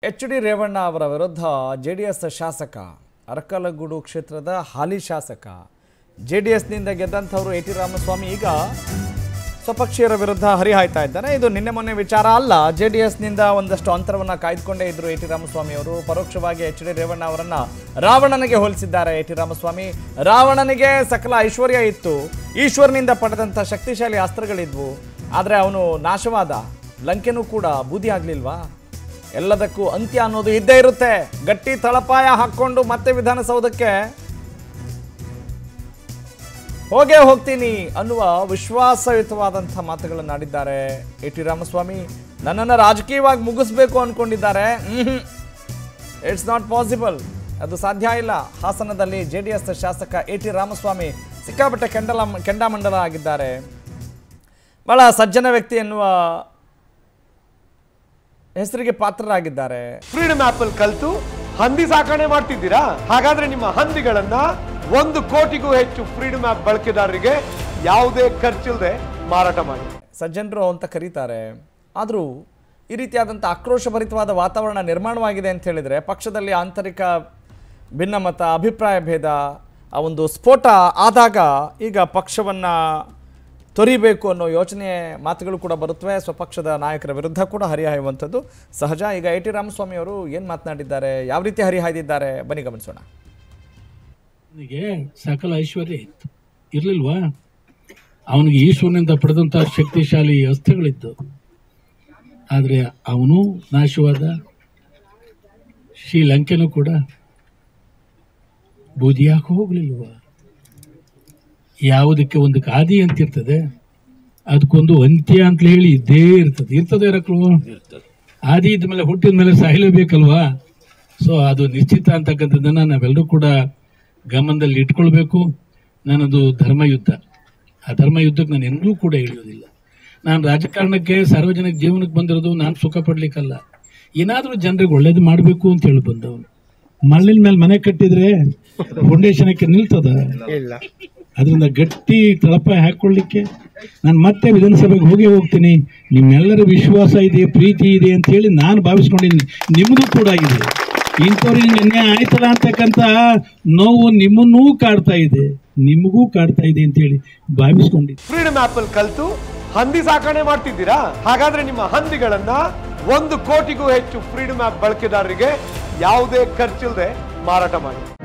H D Revanna ಅವರ ವಿರುದ್ಧ J D S ಶಾಸಕ ಅರಕಲಗೂಡು ಕ್ಷೇತ್ರದ ಹಾಲಿ ಶಾಸಕ ಜೆ ಡಿ ಎಸ್ನಿಂದ ಗೆದ್ದಂಥವರು ಎ ಟಿ ರಾಮಸ್ವಾಮಿ ಈಗ ಸ್ವಪಕ್ಷೀಯರ ವಿರುದ್ಧ ಹರಿಹಾಯ್ತಾ ಇದ್ದಾರೆ ಇದು ನಿನ್ನೆ ಮೊನ್ನೆ ವಿಚಾರ ಅಲ್ಲ ಜೆ ಡಿ ಎಸ್ನಿಂದ ಒಂದಷ್ಟು ಅಂತರವನ್ನು ಕಾಯ್ದುಕೊಂಡೇ ಇದ್ರು ಎ ಟಿ ರಾಮಸ್ವಾಮಿ ಅವರು ಪರೋಕ್ಷವಾಗಿ ಎಚ್ ಡಿ ರೇವಣ್ಣ ಅವರನ್ನ ರಾವಣನಿಗೆ ಹೋಲಿಸಿದ್ದಾರೆ ಎ ಟಿ ರಾಮಸ್ವಾಮಿ ರಾವಣನಿಗೆ ಸಕಲ ಐಶ್ವರ್ಯ ಇತ್ತು ಈಶ್ವರನಿಂದ ಪಡೆದಂಥ ಶಕ್ತಿಶಾಲಿ ಅಸ್ತ್ರಗಳಿದ್ವು ಆದರೆ ಅವನು ನಾಶವಾದ ಲಂಕೆನೂ ಕೂಡ ಬೂದಿ ಆಗ್ಲಿಲ್ವಾ ಎಲ್ಲದಕ್ಕೂ ಅಂತ್ಯ ಅನ್ನೋದು ಇದ್ದೇ ಇರುತ್ತೆ ಗಟ್ಟಿ ತಳಪಾಯ ಹಾಕ್ಕೊಂಡು ಮತ್ತೆ ವಿಧಾನಸೌಧಕ್ಕೆ ಹೋಗೇ ಹೋಗ್ತೀನಿ ಅನ್ನುವ ವಿಶ್ವಾಸಯುತವಾದಂಥ ಮಾತುಗಳನ್ನು ಆಡಿದ್ದಾರೆ ಎ ಟಿ ರಾಮಸ್ವಾಮಿ ನನ್ನನ್ನು ರಾಜಕೀಯವಾಗಿ ಮುಗಿಸ್ಬೇಕು ಅಂದ್ಕೊಂಡಿದ್ದಾರೆ ಇಟ್ಸ್ ನಾಟ್ ಪಾಸಿಬಲ್ ಅದು ಸಾಧ್ಯ ಇಲ್ಲ ಹಾಸನದಲ್ಲಿ ಜೆ ಡಿ ಎಸ್ ಶಾಸಕ ಎ ಟಿ ರಾಮಸ್ವಾಮಿ ಸಿಕ್ಕಾಪಟ್ಟೆ ಕೆಂಡಲ ಕೆಂಡಾಮಂಡಲ ಆಗಿದ್ದಾರೆ ಬಹಳ ಸಜ್ಜನ ವ್ಯಕ್ತಿ ಎನ್ನುವ ಹೆಸರಿಗೆ ಪಾತ್ರರಾಗಿದ್ದಾರೆ ಫ್ರೀಡಮ್ ಆಪ್ ಅಲ್ಲಿ ಕಲ್ತು ಹಂದಿ ಸಾಕಣೆ ಮಾಡ್ತಿದ್ದೀರಾ ಹಾಗಾದ್ರೆ ನಿಮ್ಮ ಹಂದಿಗಳನ್ನ ಒಂದು ಕೋಟಿಗೂ ಹೆಚ್ಚು ಫ್ರೀಡಮ್ ಆಪ್ ಬಳಕೆದಾರರಿಗೆ ಯಾವುದೇ ಖರ್ಚಿಲ್ಲದೆ ಮಾರಾಟ ಮಾಡಿ ಸಜ್ಜನರು ಅಂತ ಕರೀತಾರೆ ಆದರೂ ಈ ರೀತಿಯಾದಂಥ ಆಕ್ರೋಶಭರಿತವಾದ ವಾತಾವರಣ ನಿರ್ಮಾಣವಾಗಿದೆ ಅಂತ ಹೇಳಿದರೆ ಪಕ್ಷದಲ್ಲಿ ಆಂತರಿಕ ಭಿನ್ನಮತ ಅಭಿಪ್ರಾಯ ಭೇದ ಆ ಒಂದು ಸ್ಫೋಟ ಆದಾಗ ಈಗ ಪಕ್ಷವನ್ನು ತೊರಿಬೇಕು ಅನ್ನೋ ಯೋಚನೆ ಮಾತುಗಳು ಕೂಡ ಬರುತ್ತವೆ ಸ್ವಪಕ್ಷದ ನಾಯಕರ ವಿರುದ್ಧ ಕೂಡ ಹರಿಹಾಯುವಂಥದ್ದು ಸಹಜ ಈಗ ಎ ಟಿ ರಾಮಸ್ವಾಮಿ ಅವರು ಏನು ಮಾತನಾಡಿದ್ದಾರೆ ಯಾವ ರೀತಿ ಹರಿಹಾಯ್ದಿದ್ದಾರೆ ಬನ್ನಿ ಗಮನಿಸೋಣ ಅವನಿಗೆ ಸಕಲ ಐಶ್ವರ್ಯ ಇತ್ತು ಇರ್ಲಿಲ್ವಾ ಅವನಿಗೆ ಈಶ್ವರನಿಂದ ಪಡೆದಂತಹ ಶಕ್ತಿಶಾಲಿ ಅಸ್ತ್ರಗಳಿದ್ದು ಆದರೆ ಅವನು ನಾಶವಾದ ಶ್ರೀಲಂಕೆನೂ ಕೂಡ ಬೂದಿಯಾಕೆ ಹೋಗ್ಲಿಲ್ವಾ ಯಾವುದಕ್ಕೆ ಒಂದು ಆದಿ ಅಂತ ಇರ್ತದೆ ಅದಕ್ಕೊಂದು ಅಂತ್ಯ ಅಂತ ಹೇಳಿ ಇದ್ದೇ ಇರ್ತದೆ ಇರ್ತದೆ ಇರಕ್ಲು ಆದಿ ಇದ್ಮೇಲೆ ಹುಟ್ಟಿದ ಮೇಲೆ ಸಾಯಲೇಬೇಕಲ್ವಾ ಸೊ ಅದು ನಿಶ್ಚಿತ ಅಂತಕ್ಕಂಥದ್ದನ್ನ ನಾವೆಲ್ಲರೂ ಕೂಡ ಗಮನದಲ್ಲಿ ಇಟ್ಕೊಳ್ಬೇಕು ನನ್ನದು ಧರ್ಮಯುದ್ಧ ಆ ಧರ್ಮಯುದ್ಧಕ್ಕೆ ನಾನು ಎಂದೂ ಕೂಡ ಇಳಿಯೋದಿಲ್ಲ ನಾನು ರಾಜಕಾರಣಕ್ಕೆ ಸಾರ್ವಜನಿಕ ಜೀವನಕ್ಕೆ ಬಂದಿರೋದು ನಾನು ಸುಖ ಪಡ್ಲಿಕ್ಕಲ್ಲ ಏನಾದರೂ ಜನರಿಗೆ ಒಳ್ಳೇದು ಮಾಡಬೇಕು ಅಂತ ಹೇಳಿ ಬಂದವನು ಮಣ್ಣಿನ ಮೇಲೆ ಮನೆ ಕಟ್ಟಿದ್ರೆ ಫೌಂಡೇಶನಕ್ಕೆ ನಿಲ್ತದ ಅದರಿಂದ ಗಟ್ಟಿ ತಳಪಾಯ ಹಾಕೊಳ್ಳಿಕ್ಕೆ ನಾನು ಮತ್ತೆ ವಿಧಾನಸಭೆಗೆ ಹೋಗಿ ಹೋಗ್ತೀನಿ ನಿಮ್ಮೆಲ್ಲರ ವಿಶ್ವಾಸ ಇದೆ ಪ್ರೀತಿ ಇದೆ ಅಂತ ಹೇಳಿ ನಾನು ಭಾವಿಸ್ಕೊಂಡಿದ್ದೀನಿ ನಿಮ್ಮದು ಕೂಡ ಇದೆ ಇಂಥವ್ರಿಗೆ ನಿನ್ನೆ ಆಯ್ತಲ್ಲ ಅಂತಕ್ಕಂಥ ನೋವು ನಿಮ್ಮನ್ನೂ ಕಾಡ್ತಾ ಇದೆ ನಿಮಗೂ ಕಾಡ್ತಾ ಇದೆ ಅಂತ ಹೇಳಿ ಭಾವಿಸ್ಕೊಂಡಿದ್ದೀನಿ ಫ್ರೀಡಮ್ ಆಪ್ ಅಲ್ಲಿ ಕಲ್ತು ಹಂದಿ ಸಾಕಣೆ ಮಾಡ್ತಿದ್ದೀರಾ ಹಾಗಾದ್ರೆ ನಿಮ್ಮ ಹಂದಿಗಳನ್ನ ಒಂದು ಕೋಟಿಗೂ ಹೆಚ್ಚು ಫ್ರೀಡಮ್ ಆಪ್ ಬಳಕೆದಾರರಿಗೆ ಯಾವುದೇ ಖರ್ಚಿಲ್ಲದೆ ಮಾರಾಟ ಮಾಡಿ